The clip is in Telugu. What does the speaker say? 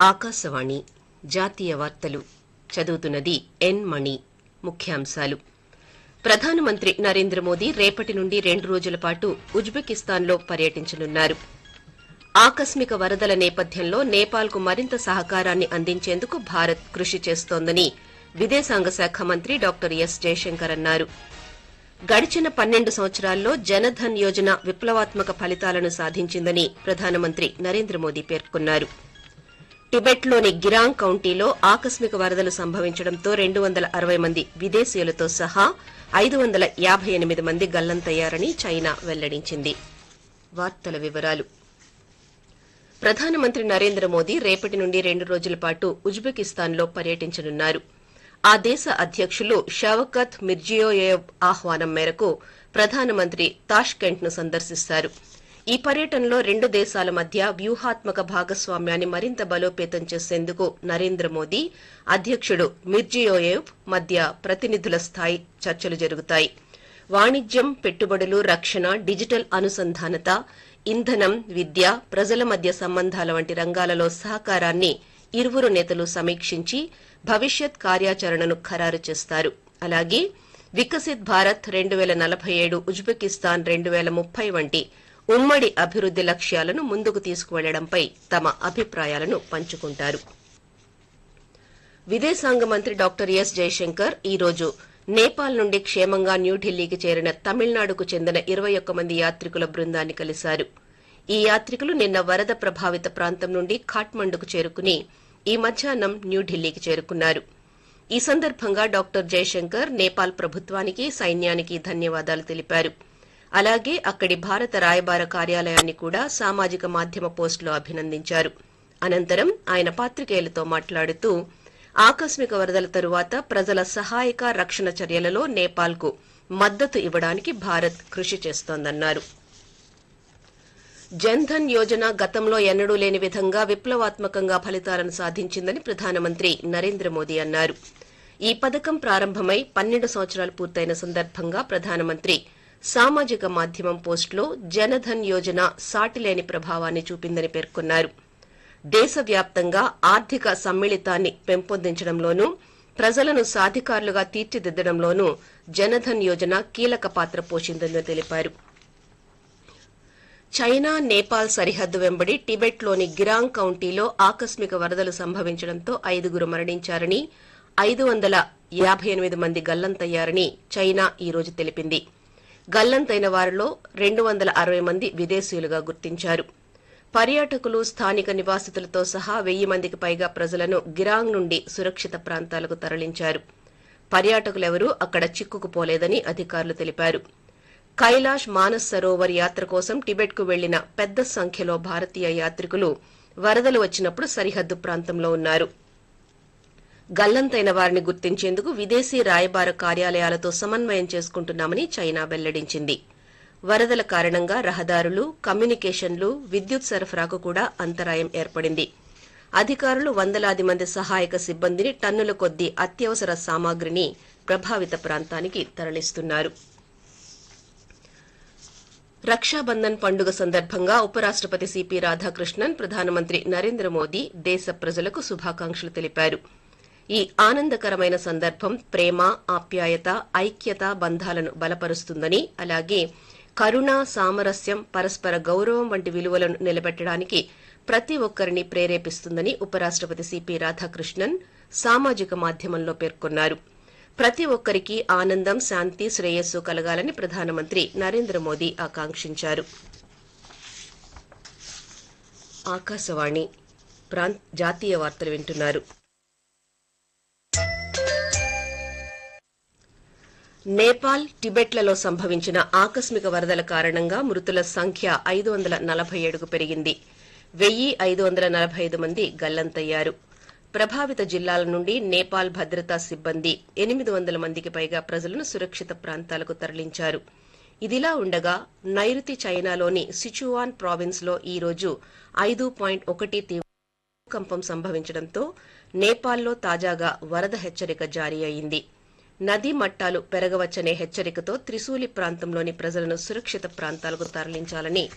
ఆకాశవాణి జాతీయ వార్తలు చదువుతున్నది ఎన్ మణి ముఖ్యాంశాలు ప్రధానమంత్రి నరేంద్ర మోదీ రేపటి నుండి రెండు రోజుల పాటు ఉజ్బెకిస్తాన్లో పర్యటించనున్నారు ఆకస్మిక వరదల నేపథ్యంలో నేపాల్కు మరింత సహకారాన్ని అందించేందుకు భారత్ కృషి చేస్తోందని విదేశాంగ శాఖ మంత్రి డాక్టర్ ఎస్ జయశంకర్ అన్నారు గడిచిన పన్నెండు సంవత్సరాల్లో జనధన్ యోజన విప్లవాత్మక ఫలితాలను సాధించిందని ప్రధానమంత్రి నరేంద్ర మోదీ పేర్కొన్నారు టిబెట్లోని గిరాంగ్ కౌంటీలో ఆకస్మిక వరదలు సంభవించడంతో రెండు వందల అరవై మంది విదేశీయులతో సహా ఐదు వందల యాభై ఎనిమిది మంది గల్లంతయ్యారని చైనా వెల్లడించింది వార్తల వివరాలు ప్రధానమంత్రి నరేంద్ర మోదీ రేపటి నుండి రెండు రోజుల పాటు ఉజ్బెకిస్తాన్లో పర్యటించనున్నారు ఆ దేశ అధ్యకులు షవకత్ మిర్జియోయేవ్ ఆహ్వానం మేరకు ప్రధానమంత్రి తాష్కెంట్ ను సందర్శిస్తారు ఈ పర్యటనలో రెండు దేశాల మధ్య వ్యూహాత్మక భాగస్వామ్యాన్ని మరింత బలోపేతం చేసేందుకు నరేంద్ర మోదీ అధ్యకుడు మిర్జియోయేవ్ మధ్య ప్రతినిధుల స్థాయి చర్చలు జరుగుతాయి వాణిజ్యం పెట్టుబడులు రక్షణ డిజిటల్ అనుసంధానత ఇంధనం విద్య ప్రజల మధ్య సంబంధాల వంటి రంగాలలో సహకారాన్ని ఇరువురు నేతలు సమీక్షించి భవిష్యత్ కార్యాచరణను ఖరారు చేస్తారు అలాగే వికసిత్ భారత్ రెండు పేల నలభై ఏడు ఉజ్బెకిస్తాన్ రెండు పేల ముప్పై వంటి ఉమ్మడి అభివృద్ది లక్ష్యాలను ముందుకు తీసుకువెళ్లడంపై తమ అభిప్రాయాలను పంచుకుంటారు విదేశాంగ మంత్రి డాక్టర్ ఎస్ జయశంకర్ ఈ రోజు నేపాల్ నుండి క్షేమంగా న్యూఢిల్లీకి చేరిన తమిళనాడుకు చెందిన ఇరవై ఒక్క మంది యాత్రికుల బృందాన్ని కలిశారు ఈ యాత్రికులు నిన్న వరద ప్రభావిత ప్రాంతం నుండి ఖాట్మండుకు చేరుకుని ఈ మధ్యాహ్నం న్యూఢిల్లీకి చేరుకున్నారు ఈ సందర్భంగా డాక్టర్ జయశంకర్ నేపాల్ ప్రభుత్వానికి సైన్యానికి ధన్యవాదాలు తెలిపారు అలాగే అక్కడి భారత రాయబార కార్యాలయాన్ని కూడా సామాజిక మాధ్యమ పోస్టులో అభినందించారు అనంతరం ఆయన పాత్రికేయులతో మాట్లాడుతూ ఆకస్మిక వరదల తరువాత ప్రజల సహాయక రక్షణ చర్యలలో నేపాల్కు మద్దతు ఇవ్వడానికి భారత్ కృషి చేస్తోందన్నారు జన్ధన్ యోజన గతంలో ఎన్నడూ లేని విధంగా విప్లవాత్మకంగా ఫలితాలను సాధించిందని ప్రధానమంత్రి నరేంద్ర మోదీ అన్నారు ఈ పథకం ప్రారంభమై పన్నెండు సంవత్సరాలు పూర్తయిన సందర్భంగా ప్రధానమంత్రి సామాజిక మాధ్యమం పోస్టులో జనధన్ యోజన సాటిలేని ప్రభావాన్ని చూపిందని పేర్కొన్నారు దేశవ్యాప్తంగా ఆర్థిక సమ్మిళితాన్ని పెంపొందించడంలోనూ ప్రజలను సాధికారులుగా తీర్చిదిద్దడంలోనూ జనధన్ యోజన కీలక పాత్ర పోషిందని తెలిపారు చైనా నేపాల్ సరిహద్దు వెంబడి టిబెట్లోని గిరాంగ్ కౌంటీలో ఆకస్మిక వరదలు సంభవించడంతో ఐదుగురు మరణించారని ఐదు వందల యాభై ఎనిమిది మంది గల్లంతయ్యారని చైనా ఈ రోజు తెలిపింది గల్లంతైన వారిలో రెండు వందల అరవై మంది విదేశీయులుగా గుర్తించారు పర్యాటకులు స్థానిక నివాసితులతో సహా వెయ్యి మందికి పైగా ప్రజలను గిరాంగ్ నుండి సురక్షిత ప్రాంతాలకు తరలించారు పర్యాటకులెవరూ అక్కడ చిక్కుకుపోలేదని అధికారులు తెలిపారు కైలాష్ మానస్ సరోవర్ యాత్ర కోసం టిబెట్కు వెళ్లిన పెద్ద సంఖ్యలో భారతీయ యాత్రికులు వరదలు వచ్చినప్పుడు సరిహద్దు ప్రాంతంలో ఉన్నారు గల్లంతైన వారిని గుర్తించేందుకు విదేశీ రాయబార కార్యాలయాలతో సమన్వయం చేసుకుంటున్నామని చైనా వెల్లడించింది వరదల కారణంగా రహదారులు కమ్యూనికేషన్లు విద్యుత్ సరఫరాకు కూడా అంతరాయం ఏర్పడింది అధికారులు వందలాది మంది సహాయక సిబ్బందిని టన్నుల కొద్దీ అత్యవసర సామాగ్రిని ప్రభావిత ప్రాంతానికి తరలిస్తున్నారు రక్షాబంధన్ పండుగ సందర్భంగా ఉపరాష్టపతి సిపి రాధాకృష్ణన్ ప్రధానమంత్రి నరేంద్ర మోదీ దేశ ప్రజలకు శుభాకాంక్షలు తెలిపారు ఈ ఆనందకరమైన సందర్భం ప్రేమ ఆప్యాయత ఐక్యత బంధాలను బలపరుస్తుందని అలాగే కరుణ సామరస్యం పరస్పర గౌరవం వంటి విలువలను నిలబెట్టడానికి ప్రతి ఒక్కరిని ప్రేరేపిస్తుందని ఉపరాష్టపతి సిపి రాధాకృష్ణన్ సామాజిక మాధ్యమంలో పేర్కొన్నారు ప్రతి ఒక్కరికి ఆనందం శాంతి శ్రేయస్సు కలగాలని ప్రధానమంత్రి నరేంద్ర మోదీ ఆకాంక్షించారు ఆకాశవాణి ప్రాంత్ జాతీయ వార్తలు వింటున్నారు నేపాల్ టిబెట్లలో సంభవించిన ఆకస్మిక వరదల కారణంగా మృతుల సంఖ్య ఐదు వందల నలభై ఏడుకు పెరిగింది వెయ్యి ఐదు వందల నలభై ఐదు మంది గల్లంతయ్యారు ప్రభావిత జిల్లాల నుండి నేపాల్ భద్రతా సిబ్బంది ఎనిమిది వందల మందికి పైగా ప్రజలను సురక్షిత ప్రాంతాలకు తరలించారు ఇదిలా ఉండగా నైరుతి చైనాలోని సిచువాన్ ప్రావిన్స్ లో ఈ రోజు ఐదు పాయింట్ ఒకటి భూకంపం సంభవించడంతో నేపాల్లో తాజాగా వరద హెచ్చరిక జారీ అయింది నదీ మట్టాలు పెరగవచ్చనే హెచ్చరికతో త్రిశూలి ప్రాంతంలోని ప్రజలను సురక్షిత ప్రాంతాలకు తరలించాలని